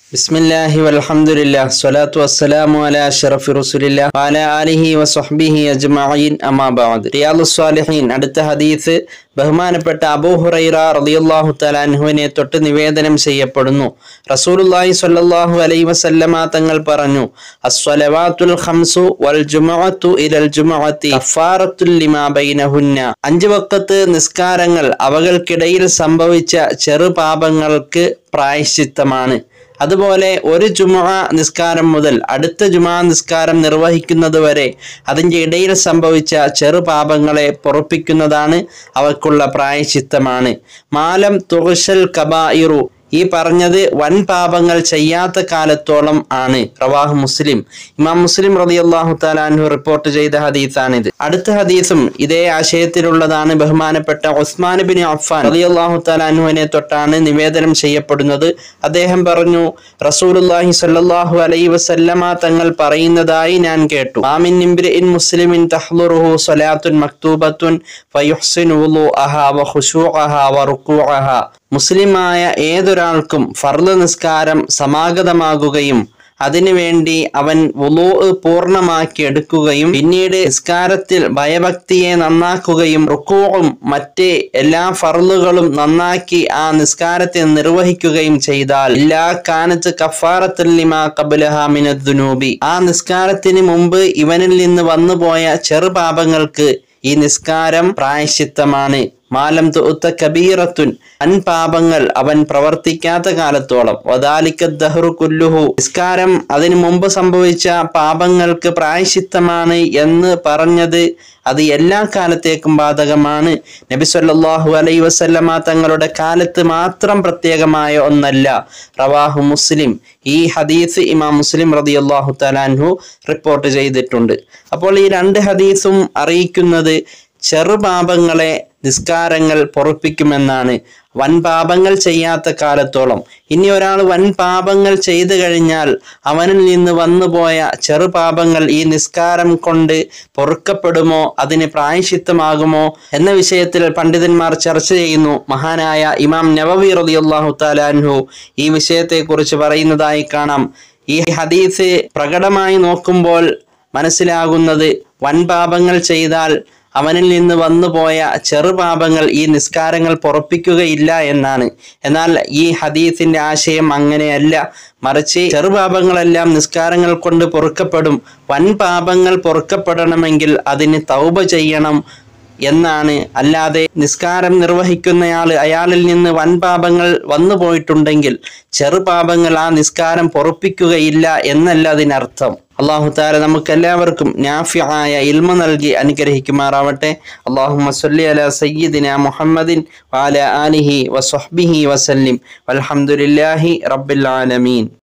ബിസ്മില്ലാഹി വൽഹംദുലില്ലാ സ്വലാത്തു വസ്സലാമു അലാ അഷ്റഫി റസൂലില്ലാ വഅലാ ആലിഹി വസ്വഹ്ബിഹി അജ്മഈൻ അമ്മാ ബഅദ് റിയാദുസ് സ്വാലിഹീൻ അടുത്ത ഹദീസ് ബഹുമാനപ്പെട്ട അബൂ ഹുറൈറ റളിയല്ലാഹു തആല അൻഹുവിനെ തൊട്ട് നിവേദനം ചെയ്യപ്പെടുന്നു റസൂലുള്ളാഹി സ്വല്ലല്ലാഹു അലൈഹി വസല്ലമ തങ്ങൾ പറഞ്ഞു അസ്വലവാത്തുൽ ഖംസു വൽ ജുമുഅത്തു ഇലൽ ജുമുഅത്തി കഫാറത്തുൽ ലിമാ ബൈനഹുന്ന അഞ്ച് വക്കത്ത് നിസ്കാരങ്ങൾ അവകൾക്കിടയിൽ സംഭവിച്ച ചെറുപാപങ്ങൾക്ക് പ്രായശ്ചിത്തമാണ് അതുപോലെ ഒരു ജുമുഅ നിസ്കാരം മുതൽ അടുത്ത ജുമാ നിസ്കാരം നിർവഹിക്കുന്നത് വരെ അതിൻ്റെ ഇടയിൽ സംഭവിച്ച ചെറുപാപങ്ങളെ പൊറപ്പിക്കുന്നതാണ് അവക്കുള്ള പ്രായശ്ചിത്തമാണ് മാലം തുഷൽ കബായിറു ഈ പറഞ്ഞത് വൻ പാപങ്ങൾ ചെയ്യാത്ത കാലത്തോളം ആണ് റവാഹ് മുസ്ലിം ഇമാം മുസ്ലിം റളിയല്ലാഹു താലാൻഹു റിപ്പോർട്ട് ചെയ്ത ഹദീസാണിത് അടുത്ത ഹദീസും ഇതേ ആശയത്തിലുള്ളതാണ് ബഹുമാനപ്പെട്ട ഉസ്മാൻ ബിൻ അഫ്ഫാൻ റളിയല്ലാഹു താലാൻഹുവിനെ തൊട്ടാണ് നിവേദനം ചെയ്യപ്പെടുന്നത് അദ്ദേഹം പറഞ്ഞു റസൂലുള്ളാഹി സ്വല്ലല്ലാഹു അലൈഹി വസല്ലമ തങ്ങൾ പറയുന്നതായി ഞാൻ കേട്ടു ആമിൻ ഇംബ്രിഇൻ മുസ്ലിമിൻ തഹ്ലുറുഹു സ്വലാത്തുൻ മക്തൂബത്തുൻ ഫയുഹ്സിനു വുളുഅഹ വഖുശൂഅഹ വറുകൂഅഹ മുസ്ലിമായ ഏതൊരാൾക്കും ഫർദ് നിസ്കാരം സമാഗതമാകുകയും അതിനുവേണ്ടി അവൻ വുളൂ പൂർണ്ണമാക്കി എടുക്കുകയും പിന്നീട് നിസ്കാരത്തിൽ ഭയഭക്തിയെ നന്നാക്കുകയും റുക്കൂവും മറ്റ് എല്ലാ ഫർളുകളും നന്നാക്കി ആ നിസ്കാരത്തെ നിർവഹിക്കുകയും ചെയ്താൽ എല്ലാ കാനത്ത് കഫാറത്തുല്ലിമാ കബുലഹാമിനുനൂബി ആ നിസ്കാരത്തിന് മുമ്പ് ഇവനിൽ നിന്ന് വന്നുപോയ ചെറുപാപങ്ങൾക്ക് ഈ നിസ്കാരം പ്രായശ്ചിത്തമാണ് മാലം തുത്ത കബീറത്തുൻ അൻപാപങ്ങൾ അവൻ പ്രവർത്തിക്കാത്ത കാലത്തോളം വദാലിക്ക ദഹ്റു കുല്ലുഹു നിസ്കാരം അതിനു മുമ്പ് സംഭവിച്ച പാപങ്ങൾക്ക് പ്രായശ്ചിത്തമാണ് എന്ന് പറഞ്ഞത് അത് എല്ലാ കാലത്തേക്കും ബാധകമാണ് നബി സല്ലല്ലാഹു അലൈഹി വസല്ലമ തങ്ങളുടെ കാലത്ത് മാത്രം പ്രത്യേകമായ ഒന്നല്ല റവാഹു മുസ്ലിം ഈ ഹദീസ് ഇമാം മുസ്ലിം റളിയല്ലാഹു തആലാൻഹു റിപ്പോർട്ട് ചെയ്തിട്ടുണ്ട് അപ്പോൾ ഈ രണ്ട് ഹദീസും അറിയിക്കുന്നത് ചെറുപാപങ്ങളെ നിസ്കാരങ്ങൾ പൊറപ്പിക്കുമെന്നാണ് വൻ പാപങ്ങൾ ചെയ്യാത്ത കാലത്തോളം ഇനി ഒരാൾ വൻ പാപങ്ങൾ ചെയ്തു കഴിഞ്ഞാൽ അവനിൽ നിന്ന് വന്നുപോയ ചെറുപാപങ്ങൾ ഈ നിസ്കാരം കൊണ്ട് പൊറുക്കപ്പെടുമോ അതിന് പ്രായശിത്തമാകുമോ എന്ന വിഷയത്തിൽ പണ്ഡിതന്മാർ ചർച്ച ചെയ്യുന്നു മഹാനായ ഇമാം നവവി റളിയല്ലാഹു താലാൻഹു ഈ വിഷയത്തെക്കുറിച്ച് പറയുന്നതായി കാണാം ഈ ഹദീസ് പ്രകടമായി നോക്കുമ്പോൾ മനസ്സിലാകുന്നത് വൻ പാപങ്ങൾ ചെയ്താൽ അവനിൽ നിന്ന് വന്നുപോയ ചെറുപാപങ്ങൾ ഈ നിസ്കാരങ്ങൾ പൊറപ്പിക്കുകയില്ല എന്നാണ് എന്നാൽ ഈ ഹദീസിന്റെ ആശയം അങ്ങനെയല്ല മറിച്ച് ചെറുപാപങ്ങളെല്ലാം നിസ്കാരങ്ങൾ കൊണ്ട് പൊറുക്കപ്പെടും വൻ പാപങ്ങൾ പൊറുക്കപ്പെടണമെങ്കിൽ അതിന് തൗബ ചെയ്യണം എന്നാണ് അല്ലാതെ നിസ്കാരം നിർവഹിക്കുന്നയാൾ അയാളിൽ നിന്ന് വൻ പാപങ്ങൾ വന്നു പോയിട്ടുണ്ടെങ്കിൽ ചെറുപാപങ്ങൾ ആ നിസ്കാരം പൊറപ്പിക്കുകയില്ല എന്നല്ല അതിനർത്ഥം അള്ളാഹു താല നമുക്ക് എല്ലാവർക്കും നാഫിയായ ഇൽമ നൽകി അനുഗ്രഹിക്കുമാറാവട്ടെ അള്ളാഹു സല്ലി അല സയ്യിദിന മുഹമ്മദിൻ വാല ആലിഹി വസ്വഹ്ബിഹി വസല്ലിം വൽഹംദുലില്ലാഹി റബ്ബിൽ ആലമീൻ